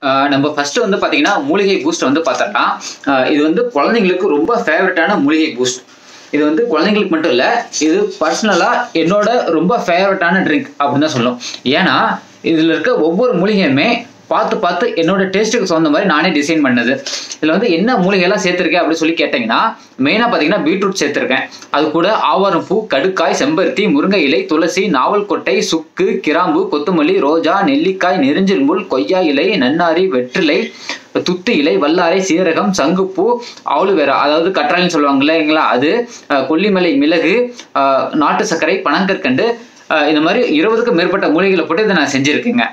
ஆஹ் நம்ம ஃபர்ஸ்ட் வந்து பாத்தீங்கன்னா மூலிகை பூஸ்ட் வந்து பார்த்தோம்னா ஆஹ் இது வந்து குழந்தைங்களுக்கு ரொம்ப ஃபேவரட்டான மூலிகை பூஸ்ட் இது வந்து குழந்தைங்களுக்கு மட்டும் இல்லை இது பர்சனலாக என்னோட ரொம்ப ஃபேவரட்டான ட்ரிங்க் அப்படின்னு தான் சொல்லும் ஏன்னா இதில் இருக்க ஒவ்வொரு மூலிகையுமே பார்த்து பார்த்து என்னோட டேஸ்ட்டுக்கு சொந்த மாதிரி நானே டிசைன் பண்ணது இதில் வந்து என்ன மூலிகையெல்லாம் சேர்த்துருக்கேன் அப்படின்னு சொல்லி கேட்டிங்கன்னா மெயினாக பார்த்தீங்கன்னா பீட்ரூட் சேர்த்துருக்கேன் அது கூட ஆவாரம் பூ கடுக்காய் செம்பருத்தி முருங்கை இலை துளசி நாவல் கொட்டை சுக்கு கிராம்பு கொத்தமல்லி ரோஜா நெல்லிக்காய் நெருஞ்சில் முள் கொய்யா இலை நன்னாரி வெற்றிலை துத்து இலை வல்லாரை சீரகம் சங்குப்பூ ஆலுவேரா அதாவது கற்றாழைன்னு சொல்லுவாங்க இல்லைங்களா அது அஹ், கொல்லிமலை மிளகு அஹ், நாட்டு சர்க்கரை பனங்கற்கண்டு அஹ், இந்த மாதிரி இருபதுக்கும் மேற்பட்ட மூலிகைகளை போட்டு இதை நான் செஞ்சுருக்கேங்க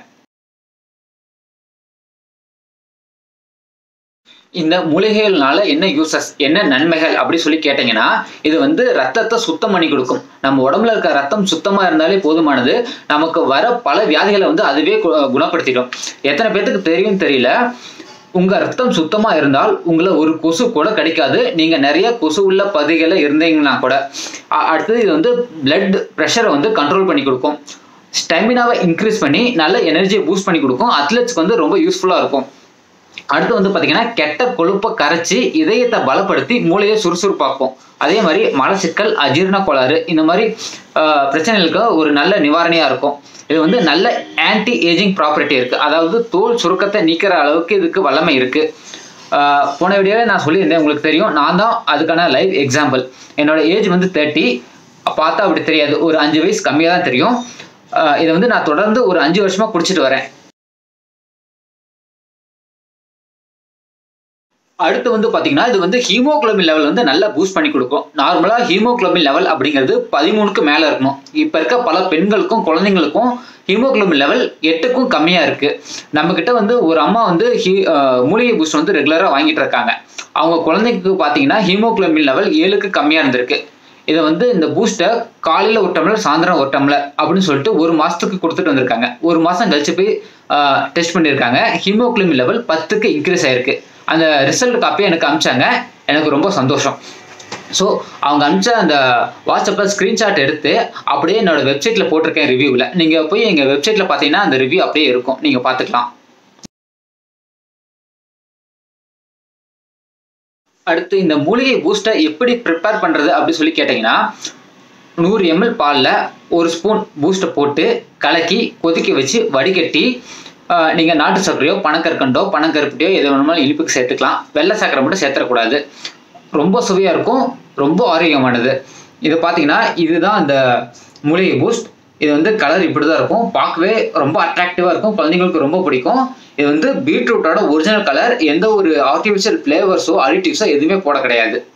இந்த மூலிகைகள்னால என்ன யூசஸ் என்ன நன்மைகள் அப்படி சொல்லி கேட்டீங்கன்னா இது வந்து ரத்தத்தை சுத்தம் பண்ணி கொடுக்கும் நம்ம உடம்புல இருக்க ரத்தம் சுத்தமா இருந்தாலே போதுமானது நமக்கு வர பல வியாதிகளை வந்து அதுவே கு- குணப்படுத்திடும் எத்தனை பேர்த்துக்கு தெரியும் தெரியல உங்க ரத்தம் சுத்தமா இருந்தால் உங்களை ஒரு கொசு கூட கிடைக்காது நீங்க நிறைய கொசு உள்ள பகுதிகளில் இருந்தீங்கன்னா கூட அ- அடுத்தது இது வந்து பிளட் ப்ரெஷரை வந்து கண்ட்ரோல் பண்ணி கொடுக்கும் ஸ்டெமினாவை இன்க்ரீஸ் பண்ணி நல்ல எனர்ஜியை பூஸ்ட் பண்ணி கொடுக்கும் அத்லெட்ஸ்க்கு வந்து ரொம்ப யூஸ்ஃபுல்லாக இருக்கும் அடுத்து வந்து பார்த்தீங்கன்னா கெட்ட கொழுப்பை கரைச்சி இதயத்தை பலப்படுத்தி மூளையை சுறுசுறுப்பாக்கும் அதே மாதிரி மலச்சிக்கல் அஜீரண கோளாறு இந்த மாதிரி ஆஹ், பிரச்சனைகளுக்கு ஒரு நல்ல நிவாரணியாக இருக்கும் இது வந்து நல்ல ஆன்டி ஏஜிங் ப்ராப்பர்ட்டி இருக்குது அதாவது தோல் சுருக்கத்தை நீக்கிற அளவுக்கு இதுக்கு வல்லமை இருக்குது ஆஹ், போன வீடியோவில் நான் சொல்லியிருந்தேன் உங்களுக்கு தெரியும் நான் தான் அதுக்கான லைவ் எக்ஸாம்பிள் என்னோட ஏஜ் வந்து தேர்ட்டி பார்த்தா அப்படி தெரியாது ஒரு அஞ்சு வயசு கம்மியாக தான் தெரியும் ஆஹ், இதை வந்து நான் தொடர்ந்து ஒரு அஞ்சு வருஷமாக குடிச்சிட்டு வரேன் அடுத்து வந்து பாத்தீங்கன்னா இது வந்து ஹீமோகுளோபின் லெவல் வந்து நல்லா பூஸ்ட் பண்ணி கொடுக்கும் நார்மலா ஹீமோகுளோபின் லெவல் அப்படிங்கிறது பதிமூணுக்கு மேல இருக்கணும் இப்ப இருக்க பல பெண்களுக்கும் குழந்தைங்களுக்கும் ஹீமோகுளோபின் லெவல் எட்டுக்கும் கம்மியா இருக்கு நம்ம கிட்ட வந்து ஒரு அம்மா வந்து ஹீ- ஆஹ் மூலிகை பூஸ்ட் வந்து ரெகுலரா வாங்கிட்டு இருக்காங்க அவங்க குழந்தைக்கு பாத்தீங்கன்னா ஹீமோகுளோபின் லெவல் ஏழுக்கு கம்மியா இருந்திருக்கு இதை வந்து இந்த பூஸ்ட்டை காலையில் ஒரு டம்ளர் சாயந்தரம் ஒரு டம்ளர் அப்படின்னு சொல்லிட்டு ஒரு மாசத்துக்கு கொடுத்துட்டு வந்திருக்காங்க ஒரு மாசம் கழிச்சு போய் டெஸ்ட் பண்ணியிருக்காங்க ஹீமோகுளோபின் லெவல் பத்துக்கு இன்க்ரீஸ் ஆயிருக்கு அந்த ரிசல்ட் காப்பியை எனக்கு அனுப்பிச்சாங்க எனக்கு ரொம்ப சந்தோஷம் ஸோ அவங்க அனுப்பிச்ச அந்த வாட்ஸ்அப்பில் ஸ்க்ரீன்ஷாட் எடுத்து அப்படியே என்னோட வெப்சைட்டில் போட்டிருக்கேன் ரிவ்யூவில் நீங்கள் போய் எங்கள் வெப்சைட்டில் பார்த்தீங்கன்னா அந்த ரிவ்யூ அப்படியே இருக்கும் நீங்கள் பார்த்துக்கலாம் அடுத்து இந்த மூலிகை பூஸ்டை எப்படி ப்ரிப்பேர் பண்ணுறது அப்படி சொல்லி கேட்டிங்கன்னா நூறு எம்எல் பாலில் ஒரு ஸ்பூன் பூஸ்ட்டை போட்டு கலக்கி கொதிக்க வச்சு வடிகட்டி நீங்கள் நாட்டு சர்க்கரையோ பனக்கற்கண்டோ பனங்கருப்பட்டியோ எது வேணுமாலும் இனிப்புக்கு சேர்த்துக்கலாம் வெள்ளை சர்க்கரை மட்டும் சேர்த்துடக்கூடாது ரொம்ப சுவையாக இருக்கும் ரொம்ப ஆரோக்கியமானது இது பார்த்தீங்கன்னா இதுதான் அந்த மூலிகை பூஸ்ட் இது வந்து கலர் இப்படி தான் இருக்கும் பார்க்கவே ரொம்ப அட்ராக்டிவாக இருக்கும் குழந்தைங்களுக்கு ரொம்ப பிடிக்கும் இது வந்து பீட்ரூட்டோட ஒரிஜினல் கலர் எந்த ஒரு ஆர்டிஃபிஷியல் ஃப்ளேவர்ஸோ அடிட்டிவ்ஸோ எதுவுமே போட கிடையாது